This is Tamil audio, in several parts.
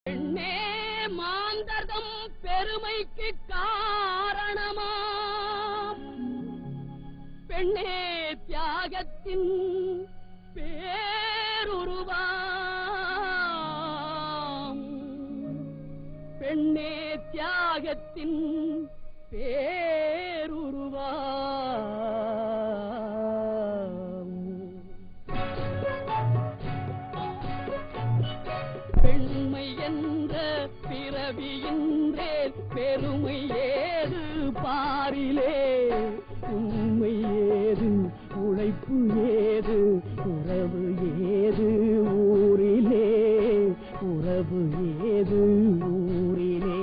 பெண்ணே மாந்தர்தம் பெருமைக்கு காரணமாம் பெண்ணே தியாகத்தின் பேருருவாம் பெண்ணே தியாகத்தின் பேருருவாம் பெண்மை என்ற பிறவியின்றே பெருமை ஏது பாரிலே உண்மை ஏது உழைப்பு ஏது உறவு ஏது ஊரிலே உறவு ஏது ஊரிலே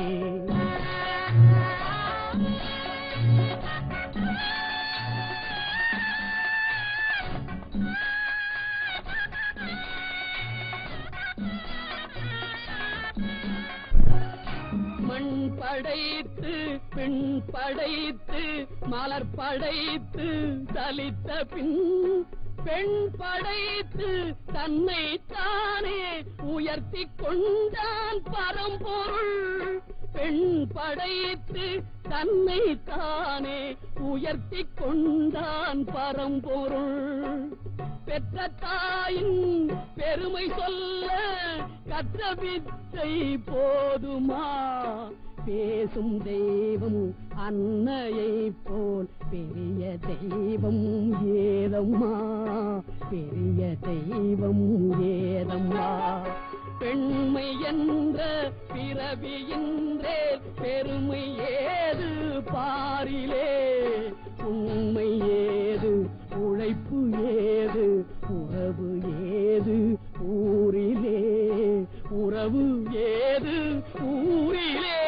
மண் படைத்து பெண் படைத்து மலர் படைத்து தலித்த பின் பெண் படைத்து தன்னை தானே உயர்த்தி கொண்டான் பரம்பொருள் பெண் படைத்து தன்னை தானே உயர்த்தி கொண்டான் பரம்பொருள் பெற்ற தாயின் பெருமை சொல்ல கற்ற வித்தை போதுமா பேசும் தெய்வம் அன்னையை போல் பெரிய தெய்வம் ஏதம்மா பெரிய தெய்வம் ஏதம்மா பெண்மை என்ற பிறவியின்றே பெருமை ஏது பாரிலே உண்மை ஏது உழைப்பு ஏது உறவு ஏது ஊரிலே உறவு ஏது ஊரிலே